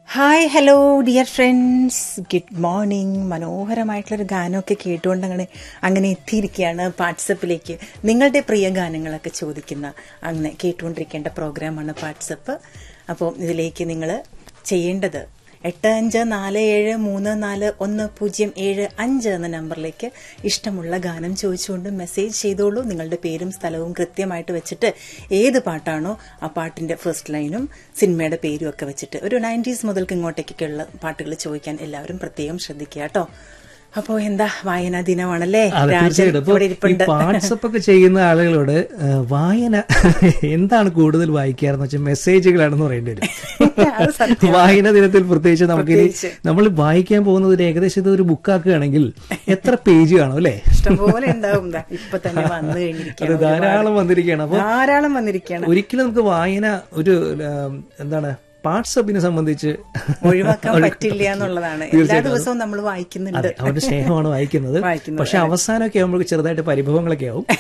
Hi hello dear friends good morning മനോഹരമായിട്ടുള്ളൊരു ഗാനമൊക്കെ കേട്ടുകൊണ്ട് അങ്ങനെ അങ്ങനെ എത്തിയിരിക്കുകയാണ് വാട്സപ്പിലേക്ക് നിങ്ങളുടെ പ്രിയ ഗാനങ്ങളൊക്കെ ചോദിക്കുന്ന അങ്ങനെ കേട്ടുകൊണ്ടിരിക്കേണ്ട പ്രോഗ്രാമാണ് വാട്സപ്പ് അപ്പോൾ ഇതിലേക്ക് നിങ്ങൾ ചെയ്യേണ്ടത് എട്ട് അഞ്ച് നാല് ഏഴ് മൂന്ന് നാല് ഒന്ന് പൂജ്യം ഏഴ് അഞ്ച് എന്ന നമ്പറിലേക്ക് ഇഷ്ടമുള്ള ഗാനം ചോദിച്ചുകൊണ്ട് മെസ്സേജ് ചെയ്തോളൂ നിങ്ങളുടെ പേരും സ്ഥലവും കൃത്യമായിട്ട് വെച്ചിട്ട് ഏത് പാട്ടാണോ ആ പാട്ടിന്റെ ഫസ്റ്റ് ലൈനും സിനിമയുടെ പേരും ഒക്കെ വെച്ചിട്ട് ഒരു നയൻറ്റീസ് മുതൽക്ക് ഇങ്ങോട്ടേക്കൊക്കെയുള്ള പാട്ടുകൾ ചോദിക്കാൻ എല്ലാവരും പ്രത്യേകം ശ്രദ്ധിക്കുക കേട്ടോ അപ്പോ എന്താ വായനാ ദിനമാണല്ലേ അതെ രാജൻ തീർച്ചയായിട്ടും ഇപ്പൊ ഇവിടെ ഈ ഇരിപ്പുണ്ട് വാട്സപ്പ് ഒക്കെ ചെയ്യുന്ന ആളുകളോട് ആ, വായന എന്താണ് കൂടുതൽ വായിക്കാറെന്ന് വെച്ചാൽ മെസ്സേജുകളാണെന്ന് പറയേണ്ടി വരും അത് സത്യം. വായന ദിനത്തിൽ പ്രത്യേകിച്ച് നമുക്ക് ഇനി പ്രത്യേകിച്ച്. നമ്മൾ വായിക്കാൻ പോകുന്നത് ഒരു ഏകദേശം ഇത് ഒരു ബുക്കാക്കുകയാണെങ്കിൽ എത്ര പേജ് കാണും അല്ലേ ഇഷ്ടംപോലെ ഉണ്ടാവും ദാ ഇപ്പൊ തന്നെ വന്നു അത് കഴിഞ്ഞിരിക്കുകയാണ് ധാരാളം വന്നിരിക്കുകയാണ് അപ്പൊ ധാരാളം വന്നിരിക്കുകയാണ് ഒരിക്കലും നമുക്ക് വായന ഒരു ആ, എന്താണ് വാട്സപ്പിനെ സംബന്ധിച്ച് ഒഴിവാക്കാൻ പറ്റില്ല എന്നുള്ളതാണ് എല്ലാ ദിവസവും നമ്മൾ വായിക്കുന്നുണ്ട് അതെ അവന്റെ സ്നേഹമാണ് വായിക്കുന്നത് വായിക്കുന്നത്, പക്ഷെ അവസാനമൊക്കെ ആകുമ്പോൾ ചെറുതായിട്ട് പരിഭവങ്ങളൊക്കെ ആവും